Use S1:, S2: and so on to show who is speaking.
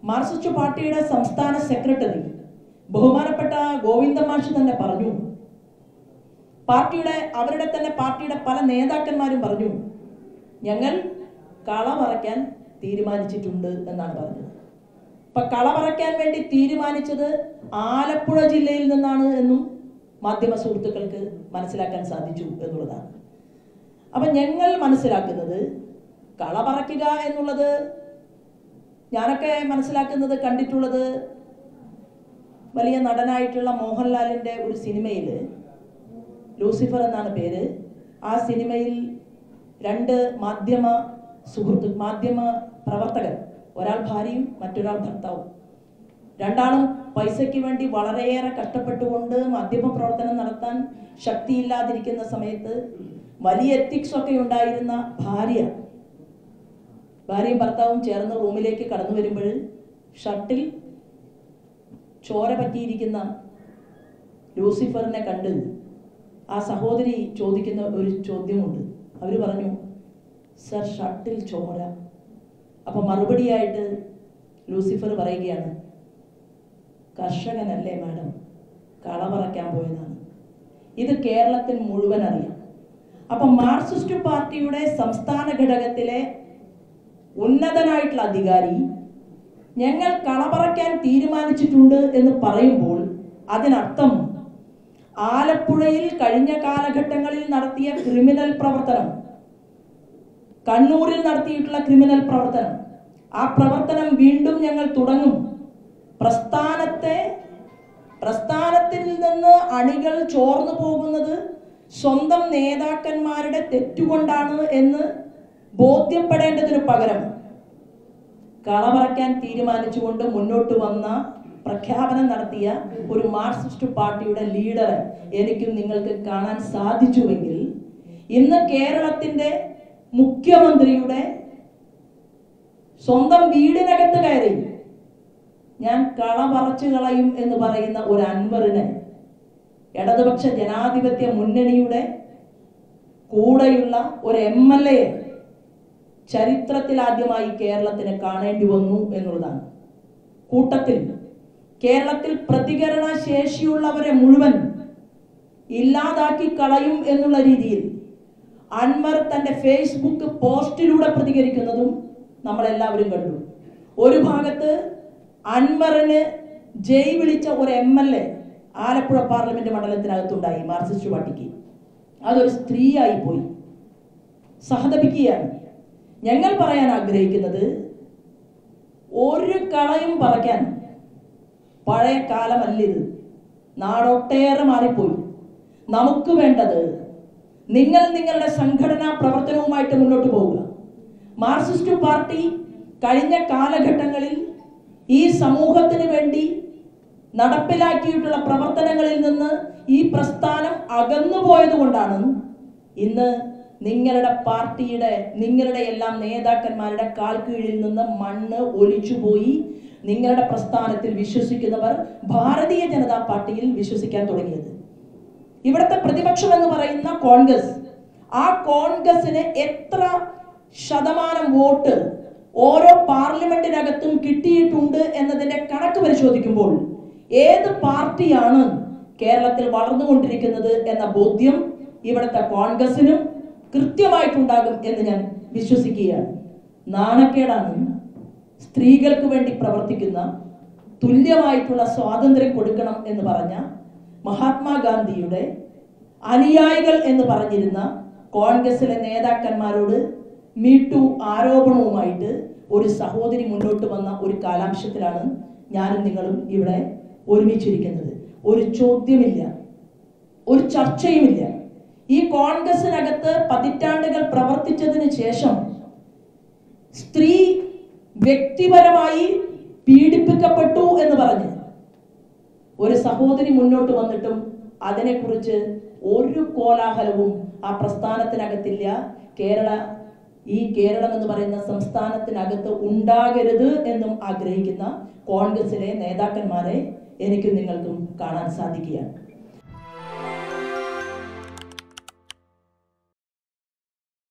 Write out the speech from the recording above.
S1: Marxist പാർട്ടിയുടെ സംസ്ഥാന secretary ബഹുമാനപ്പെട്ട ഗോവിന്ദമാഷ് തന്നെ പറഞ്ഞു പാർട്ടിയുടെ അവരുടെ തന്നെ പാർട്ടിയുടെ പല നേതാക്കന്മാരും പറഞ്ഞു ഞങ്ങൾ കള പറയ്ക്കാൻ തീരുമാനിച്ചിട്ടുണ്ട് എന്നാണ് പറഞ്ഞത് അപ്പൊ കള പറയ്ക്കാൻ വേണ്ടി തീരുമാനിച്ചത് ആലപ്പുഴ ജില്ലയിൽ നിന്നാണ് എന്നും മാധ്യമ സുഹൃത്തുക്കൾക്ക് മനസ്സിലാക്കാൻ സാധിച്ചു എന്നുള്ളതാണ് അപ്പൊ ഞങ്ങൾ മനസ്സിലാക്കുന്നത് കള പറയ്ക്കുക എന്നുള്ളത് ഞാനൊക്കെ മനസ്സിലാക്കുന്നത് കണ്ടിട്ടുള്ളത് വലിയ നടനായിട്ടുള്ള മോഹൻലാലിന്റെ ഒരു സിനിമയിൽ ലൂസിഫർ എന്നാണ് പേര് ആ സിനിമയിൽ രണ്ട് മാധ്യമ സുഹൃത്തു മാധ്യമ പ്രവർത്തകർ ഒരാൾ ഭാര്യയും മറ്റൊരാൾ ഭർത്താവും രണ്ടാളും പൈസയ്ക്ക് വേണ്ടി വളരെയേറെ കഷ്ടപ്പെട്ടുകൊണ്ട് മാധ്യമ പ്രവർത്തനം നടത്താൻ ശക്തിയില്ലാതിരിക്കുന്ന സമയത്ത് വലിയ എത്തിക്സ് ഒക്കെ ഉണ്ടായിരുന്ന ഭാര്യ ഭാര്യയും ഭർത്താവും ചേർന്ന് റൂമിലേക്ക് കടന്നു വരുമ്പോൾ ഷർട്ടിൽ ചോര പറ്റിയിരിക്കുന്ന ലൂസിഫറിനെ കണ്ട് ആ സഹോദരി ചോദിക്കുന്ന ഒരു ചോദ്യമുണ്ട് അവർ പറഞ്ഞു സർ ഷർട്ടിൽ ചോര അപ്പൊ മറുപടിയായിട്ട് ലൂസിഫർ പറയുകയാണ് കർഷകനല്ലേ മാഡം കള പറയ്ക്കാൻ പോയതാണ് ഇത് കേരളത്തിൽ മുഴുവൻ അറിയാം അപ്പൊ മാർക്സിസ്റ്റ് പാർട്ടിയുടെ സംസ്ഥാന ഘടകത്തിലെ ഉന്നതനായിട്ടുള്ള അധികാരി ഞങ്ങൾ കളപറയ്ക്കാൻ തീരുമാനിച്ചിട്ടുണ്ട് എന്ന് പറയുമ്പോൾ അതിനർത്ഥം ആലപ്പുഴയിൽ കഴിഞ്ഞ കാലഘട്ടങ്ങളിൽ നടത്തിയ ക്രിമിനൽ പ്രവർത്തനം കണ്ണൂരിൽ നടത്തിയിട്ടുള്ള ക്രിമിനൽ പ്രവർത്തനം ആ പ്രവർത്തനം വീണ്ടും ഞങ്ങൾ തുടങ്ങും പ്രസ്ഥാനത്തെ പ്രസ്ഥാനത്തിൽ നിന്ന് അണികൾ ചോർന്നു പോകുന്നത് സ്വന്തം നേതാക്കന്മാരുടെ തെറ്റുകൊണ്ടാണ് എന്ന് ബോധ്യപ്പെടേണ്ടതിനു പകരം കളപറയ്ക്കാൻ തീരുമാനിച്ചുകൊണ്ട് മുന്നോട്ട് വന്ന പ്രഖ്യാപനം നടത്തിയ ഒരു മാർക്സിസ്റ്റ് പാർട്ടിയുടെ ലീഡറെ എനിക്കും നിങ്ങൾക്ക് കാണാൻ സാധിച്ചുവെങ്കിൽ ഇന്ന് കേരളത്തിന്റെ മുഖ്യമന്ത്രിയുടെ സ്വന്തം വീടിനകത്ത് കയറി ഞാൻ കള പറിച്ചു കളയും എന്ന് പറയുന്ന ഒരു അൻവറിനെ ഇടതുപക്ഷ ജനാധിപത്യ മുന്നണിയുടെ കൂടെയുള്ള ഒരു എം എൽ എ ചരിത്രത്തിൽ ആദ്യമായി കേരളത്തിന് കാണേണ്ടി വന്നു എന്നുള്ളതാണ് കൂട്ടത്തിൽ കേരളത്തിൽ പ്രതികരണ ശേഷിയുള്ളവരെ മുഴുവൻ ഇല്ലാതാക്കി കളയും എന്നുള്ള രീതിയിൽ അൻവർ തന്റെ ഫേസ്ബുക്ക് പോസ്റ്റിലൂടെ പ്രതികരിക്കുന്നതും നമ്മളെല്ലാവരും കണ്ടു ഒരു ഭാഗത്ത് അൻവറിന് ജയ് വിളിച്ച ഒരു M L A Alappuzha parliament മണ്ഡലത്തിനകത്തുണ്ടായി മാർക്സിസ്റ്റ് പാർട്ടിക്ക് അതൊരു സ്ത്രീയായി പോയി സഹതപിക്കുകയാണ് ഞങ്ങൾ പറയാൻ ആഗ്രഹിക്കുന്നത് ഒരു കളയും പറയ്ക്കാൻ പഴയ കാലമല്ലിത് നാടൊട്ടേറെ മാറിപ്പോയി നമുക്ക് വേണ്ടത് നിങ്ങൾ നിങ്ങളുടെ സംഘടനാ പ്രവർത്തനവുമായിട്ട് മുന്നോട്ട് പോവുക മാർക്സിസ്റ്റ് പാർട്ടി കഴിഞ്ഞ കാലഘട്ടങ്ങളിൽ ഈ സമൂഹത്തിന് വേണ്ടി നടപ്പിലാക്കിയിട്ടുള്ള പ്രവർത്തനങ്ങളിൽ നിന്ന് ഈ പ്രസ്ഥാനം അകന്നു പോയതുകൊണ്ടാണ് ഇന്ന് നിങ്ങളുടെ പാർട്ടിയുടെ നിങ്ങളുടെ എല്ലാം നേതാക്കന്മാരുടെ കാൽ കീഴിൽ നിന്ന് മണ്ണ് ഒലിച്ചുപോയി നിങ്ങളുടെ പ്രസ്ഥാനത്തിൽ വിശ്വസിക്കുന്നവർ ഭാരതീയ ജനതാ പാർട്ടിയിൽ വിശ്വസിക്കാൻ തുടങ്ങിയത് ഇവിടുത്തെ പ്രതിപക്ഷം എന്ന് പറയുന്ന കോൺഗ്രസ് ആ കോൺഗ്രസിന് എത്ര ശതമാനം വോട്ട് ഓരോ പാർലമെന്റിനകത്തും കിട്ടിയിട്ടുണ്ട് എന്നതിന്റെ കണക്ക് പരിശോധിക്കുമ്പോൾ ഏത് പാർട്ടിയാണ് കേരളത്തിൽ വളർന്നുകൊണ്ടിരിക്കുന്നത് എന്ന ബോധ്യം ഇവിടുത്തെ കോൺഗ്രസിനും കൃത്യമായിട്ടുണ്ടാകും എന്ന് ഞാൻ വിശ്വസിക്കുകയാണ് നാണക്കേടാണ് സ്ത്രീകൾക്ക് വേണ്ടി പ്രവർത്തിക്കുന്ന തുല്യമായിട്ടുള്ള സ്വാതന്ത്ര്യം കൊടുക്കണം എന്ന് പറഞ്ഞ മഹാത്മാഗാന്ധിയുടെ അനുയായികൾ എന്ന് പറഞ്ഞിരുന്ന കോൺഗ്രസിലെ നേതാക്കന്മാരോട് മീട്ടു ആരോപണവുമായിട്ട് ഒരു സഹോദരി മുന്നോട്ട് വന്ന ഒരു കാലാംശത്തിലാണ് ഞാനും നിങ്ങളും ഇവിടെ ഒരുമിച്ചിരിക്കുന്നത് ഒരു ചോദ്യമില്ല ഒരു ചർച്ചയുമില്ല ഈ കോൺഗ്രസിനകത്ത് പതിറ്റാണ്ടുകൾ പ്രവർത്തിച്ചതിന് ശേഷം സ്ത്രീ വ്യക്തിപരമായി പീഡിപ്പിക്കപ്പെട്ടു എന്ന് പറഞ്ഞ് ഒരു സഹോദരി മുന്നോട്ട് വന്നിട്ടും അതിനെക്കുറിച്ച് ഒരു കോലാഹലവും ആ പ്രസ്ഥാനത്തിനകത്തില്ല കേരള ഈ കേരളം എന്ന് പറയുന്ന സംസ്ഥാനത്തിനകത്ത് ഉണ്ടാകരുത് എന്നും ആഗ്രഹിക്കുന്ന കോൺഗ്രസിലെ നേതാക്കന്മാരെ എനിക്കും നിങ്ങൾക്കും കാണാൻ സാധിക്കുകയാണ്